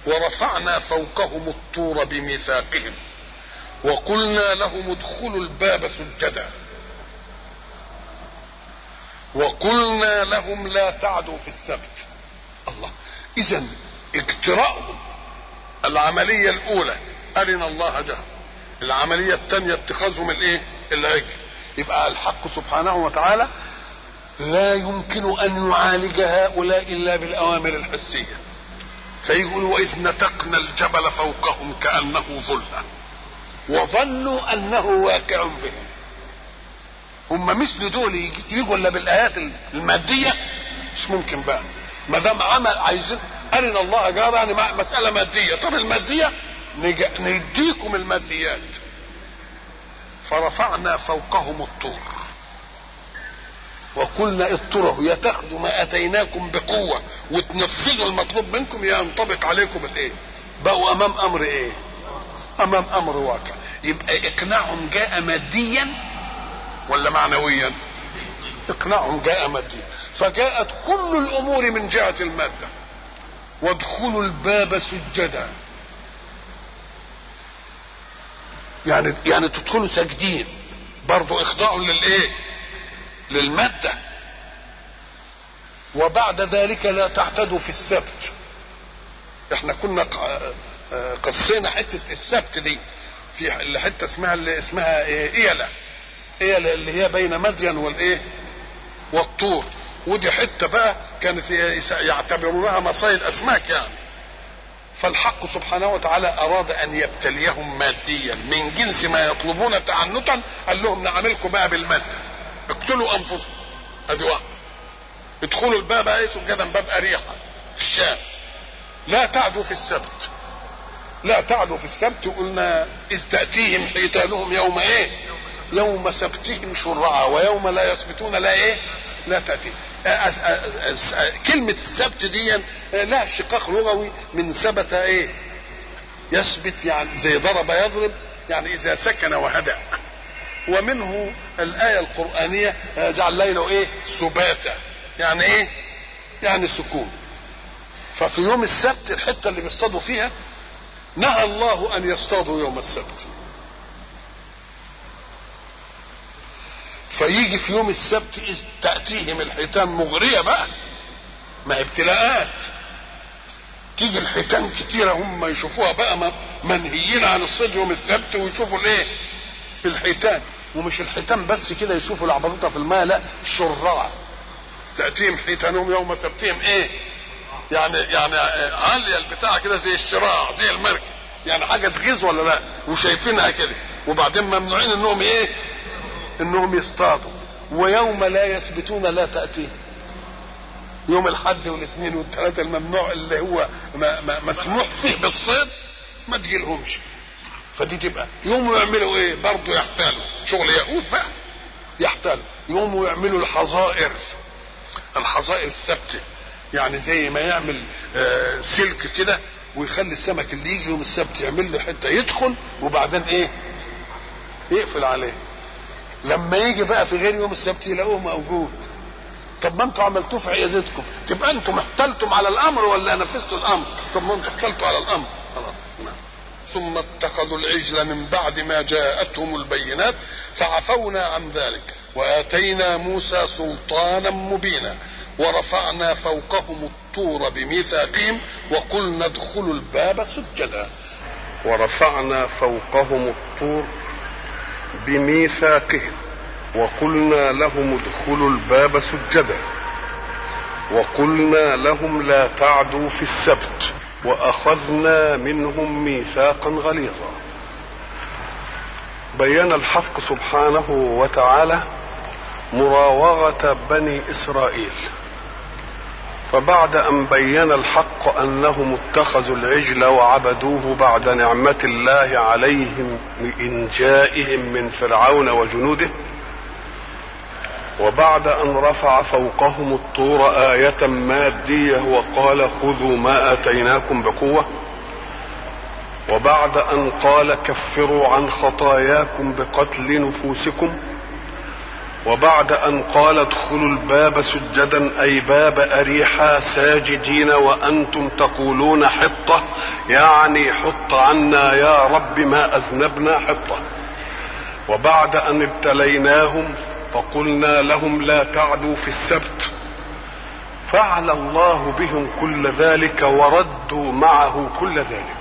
ورفعنا فوقهم الطور بميثاقهم وقلنا لهم ادخلوا الباب سجدا وقلنا لهم لا تعدوا في السبت الله اذا اجتراءهم العملية الأولى أرنا الله جهر العملية الثانية اتخاذهم الايه؟ العجل يبقى الحق سبحانه وتعالى لا يمكن أن يعالج هؤلاء إلا بالأوامر الحسية فيقول وإذ نتقنا الجبل فوقهم كأنه ظلة وظنوا أنه واقع بهم هم مثل دول يجوا الا بالايات الماديه مش ممكن بقى ما دام عمل عايزين ارنا الله جار يعني مساله ماديه طب الماديه نديكم الماديات فرفعنا فوقهم الطور وقلنا اضطروا يا تاخذوا ما اتيناكم بقوه وتنفذوا المطلوب منكم يا ينطبق عليكم الايه بقوا امام امر ايه امام امر واقع يبقى اقناعهم جاء ماديا ولا معنويا اقناعهم جاء ماديا فجاءت كل الامور من جهه الماده وادخلوا الباب سجدا يعني يعني تدخلوا ساجدين برضو اخضاع للايه للماده وبعد ذلك لا تعتدوا في السبت احنا كنا قصينا حته السبت دي في حته اسمها اللي اسمها ايه ايله هي اللي هي بين مدين والايه والطور ودي حته بقى كانت يعتبرونها مصايد اسماك يعني فالحق سبحانه وتعالى اراد ان يبتليهم ماديا من جنس ما يطلبون تعنتا قال لهم نعملكم بقى بالمد اقتلوا انفسكم ادي واحد ادخلوا الباب ايه سجدا باب اريحه في الشام لا تعدوا في السبت لا تعدوا في السبت قلنا اذ تاتيهم حيتانهم يوم ايه يوم سبتهم شرعا ويوم لا يسبتون لا ايه لا تأتي كلمة السبت دي لها اشتقاق لغوي من ثبت ايه يثبت يعني زي ضرب يضرب يعني اذا سكن وهدأ ومنه الآية القرآنية جعل ليله ايه سباتا يعني ايه يعني سكون ففي يوم السبت الحتة اللي بيصطادوا فيها نهى الله ان يصطادوا يوم السبت فيجي في يوم السبت إذ تأتيهم الحيتان مغرية بقى ما ابتلاءات تيجي الحيتان كتيرة هم يشوفوها بقى منهيين عن الصيد يوم السبت ويشوفوا الايه الحيتان ومش الحيتان بس كده يشوفوا لعبطتها في الماء لا الشراع تأتيهم حيتانهم يوم سبتهم ايه يعني يعني عالية البتاع كده زي الشراع زي المركب يعني حاجة تغيظ ولا لا وشايفينها كده وبعدين ممنوعين انهم ايه انهم يصطادوا ويوم لا يثبتون لا تأتيهم يوم الحد والاثنين والثلاثة الممنوع اللي هو ما ما مسموح فيه بالصيد ما تجيلهمش فدي تبقى يوم يعملوا ايه برضه يحتالوا شغل يهود بقى يحتالوا يوم يعملوا الحظائر الحظائر الثابته يعني زي ما يعمل آه سلك كده ويخلي السمك اللي يجي يوم السبت يعمل له حته يدخل وبعدين ايه يقفل عليه لما يجي بقى في غير يوم السبت يلاقوه موجود طب ما انتوا عملتوه في عيادتكم تبقى انتم احتلتم على الامر ولا نفذتوا الامر طب ما انتوا احتلتوا على الامر خلاص نعم. ثم اتخذوا العجل من بعد ما جاءتهم البينات فعفونا عن ذلك واتينا موسى سلطانا مبينا ورفعنا فوقهم الطور بميثاقهم وقلنا ادخلوا الباب سجدا ورفعنا فوقهم الطور بميثاقهم وقلنا لهم ادخلوا الباب سجدا وقلنا لهم لا تعدوا في السبت واخذنا منهم ميثاقا غليظا بين الحق سبحانه وتعالى مراوغه بني اسرائيل فبعد ان بين الحق انهم اتخذوا العجل وعبدوه بعد نعمه الله عليهم بانجائهم من فرعون وجنوده وبعد ان رفع فوقهم الطور ايه ماديه وقال خذوا ما اتيناكم بقوه وبعد ان قال كفروا عن خطاياكم بقتل نفوسكم وبعد ان قال ادخلوا الباب سجدا اي باب اريحا ساجدين وانتم تقولون حطه يعني حط عنا يا رب ما اذنبنا حطه وبعد ان ابتليناهم فقلنا لهم لا تعدوا في السبت فعل الله بهم كل ذلك وردوا معه كل ذلك